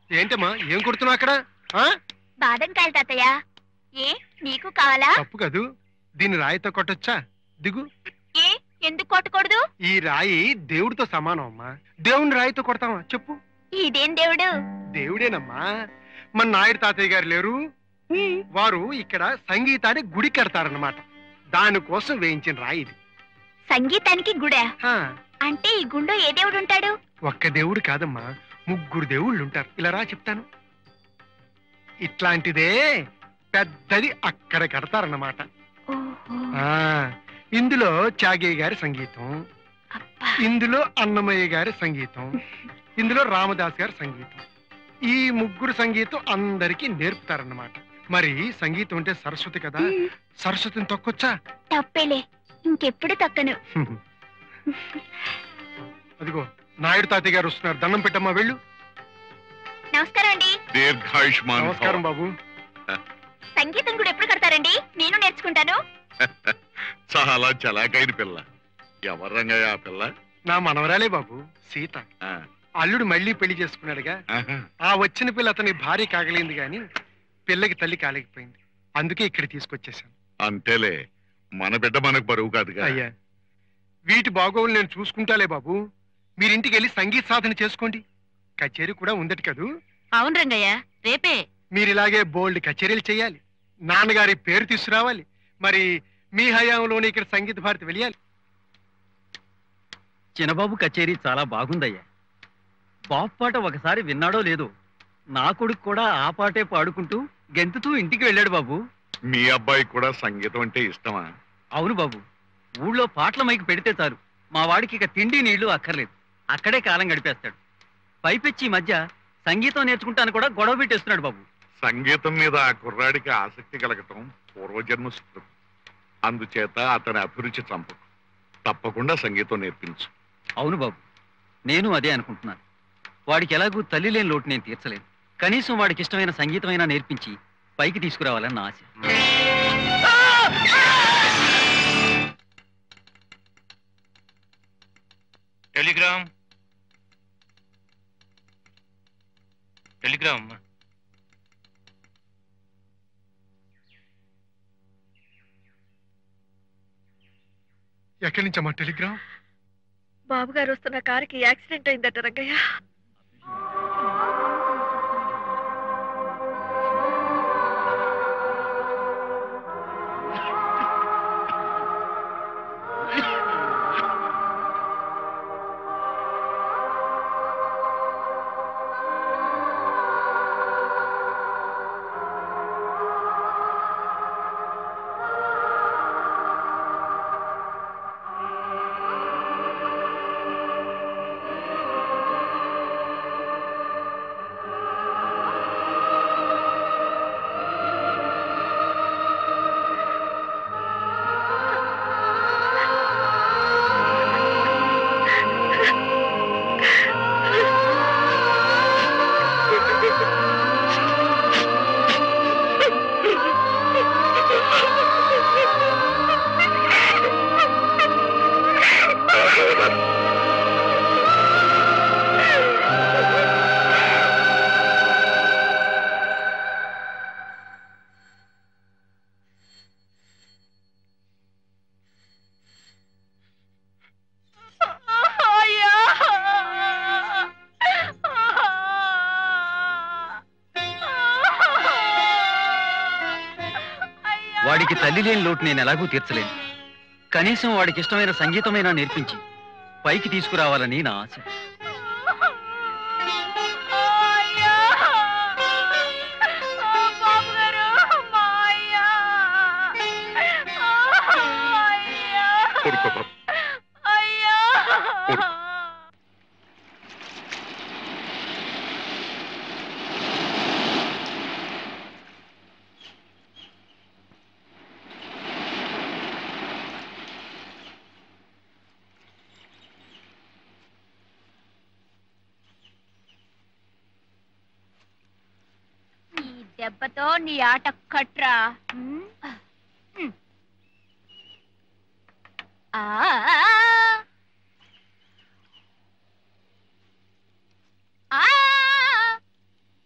ఏంటమ్మా ఏం కొడుతున్నావు అక్కడ ఆ? బాదం కాయలు తాతయ్య ఏ నీకు కావాలా తప్పు కదూ దీన్ని రాయితో కొట్టొచ్చా దిగు ఏ ఎందుకు కొట్టకూడదు ఈ రాయి దేవుడితో సమానం అమ్మా దేవుని రాయితో కొడతావా చెప్పు ఇదేం దేవుడు దేవుడేనమ్మా మన నాయుడు తాతయ్య గారు లేరు వారు ఇక్కడ సంగీతాన్ని గుడి కడతారన్నమాట దానికోసం వేయించిన రాయి ఇది సంగీతానికి గుడా హా, అంటే ఈ గుండె ఏ దేవుడు ఉంటాడు ఒక్క దేవుడు కాదమ్మా ముగ్గురు దేవుళ్ళు ఉంటారు ఇలా రా చెప్తాను ఇట్లాంటిదే పెద్దది అక్కడ కడతారన్నమాట ఓహో ఆ ఇందులో చాగయ్య గారి సంగీతం అబ్బా ఇందులో అన్నమయ్య గారి సంగీతం ఇందులో రామదాస్ గారి సంగీతం ఈ ముగ్గురు సంగీతం అందరికీ నేర్పుతారన్నమాట మరి సంగీతం అంటే సరస్వతి కదా ఉమ్, సరస్వతిని తొక్కొచ్చా తప్పేలే ఇంకెప్పుడు తక్కను అదిగో నాయుడు తాతయ్య గారు వస్తున్నారు దండం పెట్టమ్మా వెళ్ళు నమస్కారం అండి దీర్ఘాయుష్మాన్ భవ. నమస్కారం బాబు సంగీతం కూడా ఎప్పుడు కడతారండి నేను నేర్చుకుంటాను చాలా చలాకైన పిల్ల ఎవరు రంగయ్య ఆ పిల్ల నా మనవరాలే బాబు సీత ఆ, అల్లుడు మళ్ళీ పెళ్లి చేసుకున్నాడుగా ఆహా. ఆ వచ్చిన పిల్ల అతని భార్య కాగలింది గాని పిల్లకి తల్లి కాలేకపోయింది అందుకే ఇక్కడ తీసుకొచ్చేసాను అంతేలే మన బిడ్డ మనకు బరువు కాదుగా అయ్యా వీటి బాగోగులు నేను చూసుకుంటాలే బాబు మీరింటికి వెళ్ళి సంగీత సాధన చేసుకోండి కచేరీ కూడా ఉందట కదూ అవును రంగయ్య రేపే మీరు ఇలాగే బోల్డ్ కచేరీలు చేయాలి నాన్నగారి పేరు తీసుకురావాలి మరి మీ హయాంలోనే ఇక్కడ సంగీత భారతి వెళ్ళాలి చిన్నబాబు కచేరీ చాలా బాగుందయ్యా బాబు పాట ఒకసారి విన్నాడో లేదో నా కొడుకు కూడా ఆ పాటే పాడుకుంటూ గెంతుతూ ఇంటికి వెళ్ళాడు బాబు మీ అబ్బాయి కూడా సంగీతం అంటే ఇష్టమా అవును బాబు ఊళ్ళో పాటల మైకి పెడితే చాలు మా వాడికి ఇక తిండి నీళ్లు అక్కర్లేదు అక్కడే కాలం గడిపేస్తాడు పైపెచ్చి ఈ మధ్య సంగీతం నేర్చుకుంటాను కూడా గొడవ పెట్టేస్తున్నాడు బాబు సంగీతం మీద ఆ కుర్రాడికి ఆసక్తి కలగటం పూర్వజన్మ సుకృతం అందుచేత అతని అభిరుచి చంపకు తప్పకుండా సంగీతం నేర్పించు అవును బాబు నేను అదే అనుకుంటున్నాను వాడికి ఎలాగూ తల్లి లేని లోటు నేను తీర్చలేను కనీసం వాడికి ఇష్టమైన సంగీతమైనా నేర్పించి పైకి తీసుకురావాలని నా ఆశ టెలిగ్రామ్ టెలిగ్రామ్ ఎక్కడి నుంచమ్మా టెలిగ్రామ్ బాబు గారు వస్తున్న కారుకి యాక్సిడెంట్ అయిందట రంగయ్య వాడికి తల్లి లేని లోటు నేను ఎలాగూ తీర్చలేను కనీసం వాడికి ఇష్టమైన సంగీతమైనా నేర్పించి పైకి తీసుకురావాలని నా ఆశ కొడుకో బాబు. కొడుకో. ఈ దెబ్బతో నీ ఆట కట్రా ఉమ్. ఉమ్. ఆ ఆ.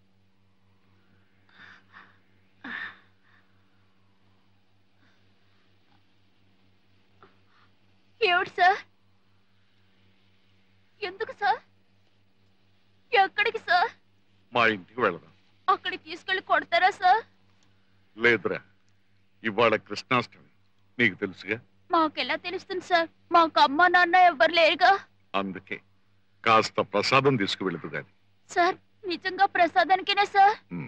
ఏమిటి సార్ ఎందుకు సార్ ఎక్కడికి సార్ మా ఇంటికి వెళదాం అక్కడికి తీసుకెళ్లి కొడతారా సార్ లేదురా ఇవాళ కృష్ణాష్టమి నీకు తెలుసుగా మాకెలా తెలుస్తుంది సార్ మాకు అమ్మ నాన్న ఎవ్వరు లేరుగా అందుకే కాస్త ప్రసాదం తీసుకువెళదు గాని సార్ నిజంగా ప్రసాదానికేనా సార్ ఉమ్.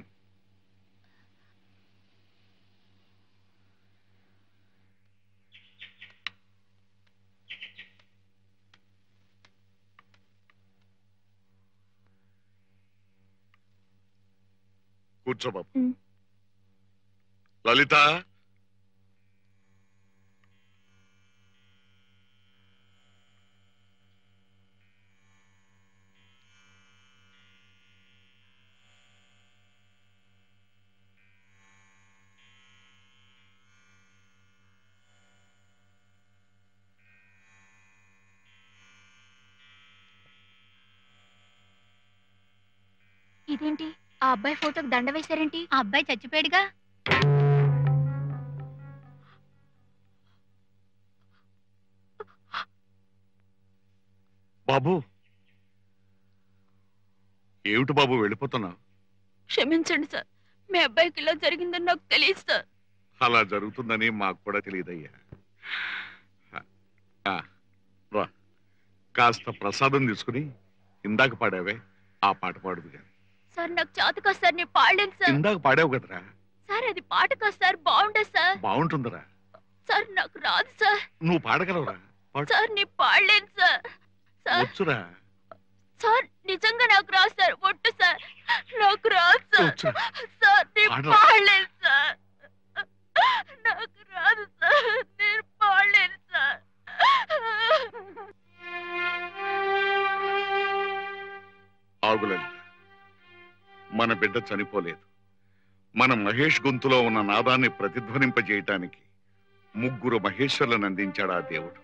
కూర్చో బాబు ఉమ్. లలిత ఇదేంటి ఆ అబ్బాయి ఫోటోకి దండ వేశారేంటి ఆ అబ్బాయి చచ్చిపోయాడుగా బాబు ఏమిటి బాబు వెళ్ళిపోతున్నావు క్షమించండి సార్ మీ అబ్బాయికి ఇలా జరిగిందని నాకు తెలియదు సార్ అలా జరుగుతుందని మాకు కూడా తెలియదయ్యా ఆ, రా కాస్త ప్రసాదం తీసుకుని ఇందాక పాడావే ఆ పాట పాడుదు కానీ సార్ నాకు చేత కాదు సార్ నేను పాడలేను సార్ ఇందాక పాడావు కదరా సార్ అది పాట కాదు సార్ బాగుండదు సార్ బాగుంటుందిరా సార్ నాకు రాదు సార్ నువ్వు పాడగలవురా పాడు సార్ నేను పాడలేను సార్ సార్ వచ్చురా సార్ నిజంగా నాకు రాదు సార్ ఒట్టు సార్ నాకు రాదు సార్ వచ్చురా సార్ నేను పాడరా. పాడలేను సార్ నాకు రాదు సార్ నేను పాడలేను సార్ ఆగులేదు మన బిడ్డ చనిపోలేదు మన మహేష్ గొంతులో ఉన్న నాదాన్ని ప్రతిధ్వనింపజేయటానికి ముగ్గురు మహేశ్వర్లను అందించాడు ఆ దేవుడు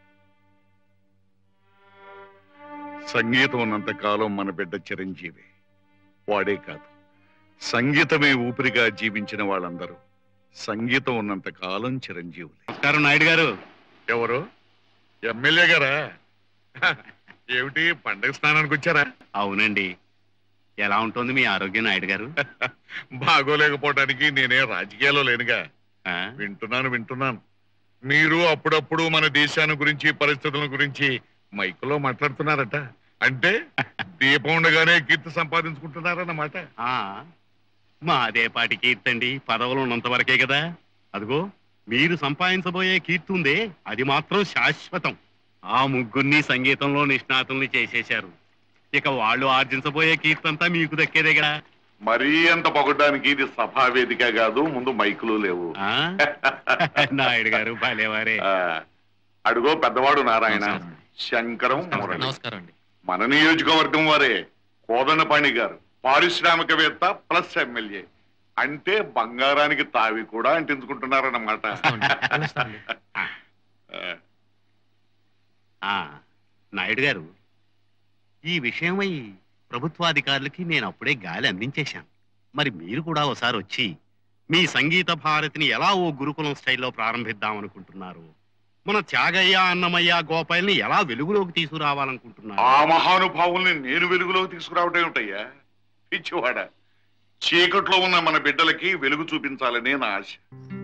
సంగీతం ఉన్నంత కాలం మన బిడ్డ చిరంజీవి వాడే కాదు సంగీతమే ఊపిరిగా జీవించిన వాళ్ళందరూ సంగీతం ఉన్నంత కాలం చిరంజీవులే నమస్కారం నాయుడు గారు ఎవరు ఎమ్మెల్యే గారా ఏమిటి పండగ స్నానానికి వచ్చారా అవునండి ఎలా ఉంటుంది మీ ఆరోగ్యం నాయుడు గారు బాగోలేకపోవడానికి నేనే రాజకీయాల్లో లేనుగా ఆ? వింటున్నాను వింటున్నాను మీరు అప్పుడప్పుడు మన దేశాన్ని గురించి పరిస్థితుల గురించి మైకులో మాట్లాడుతున్నారట అంటే దీపం ఉండగానే కీర్తి సంపాదించుకుంటున్నారన్నమాట ఆ మా అదే పాటి కీర్తండి పదవులు ఉన్నంత వరకే కదా అదిగో మీరు సంపాదించబోయే కీర్తి ఉందే అది మాత్రం శాశ్వతం ఆ ముగ్గురిని సంగీతంలో నిష్ణాతుల్ని చేసేశారు ఇక వాళ్ళు ఆర్జించబోయే కీర్తి అంతా మీకు దక్కేదే కదా మరీ అంత పొగడానికి ఇది సభా వేదిక కాదు ముందు మైకులు లేవు ఆ? నాయుడు గారు భలేవారే ఆ, అడుగో పెద్దవాడు నారాయణ శంకరం మురళి నమస్కారం అండి మన నియోజకవర్గం వారే కోదండపాణి గారు పారిశ్రామికవేత్త ప్లస్ ఎమ్మెల్యే అంటే బంగారానికి తావి కూడా అంటించుకుంటున్నారన్నమాట ఆ, ఆ నాయుడు గారు ఈ విషయమై ప్రభుత్వాధికారులకి నేను అప్పుడే గాలి అందించేశాను మరి మీరు కూడా ఒకసారి వచ్చి మీ సంగీత భారతిని ఎలా ఓ గురుకులం స్టైల్లో ప్రారంభిద్దాం అనుకుంటున్నారు మన త్యాగయ్య అన్నమయ్య గోపాల్ని ఎలా వెలుగులోకి తీసుకురావాలనుకుంటున్నారు ఆ మహానుభావుల్ని నేను వెలుగులోకి తీసుకురావటం ఏమిటయ్యా పిచ్చివాడ చీకట్లో ఉన్న మన బిడ్డలకి వెలుగు చూపించాలనే నా ఆశ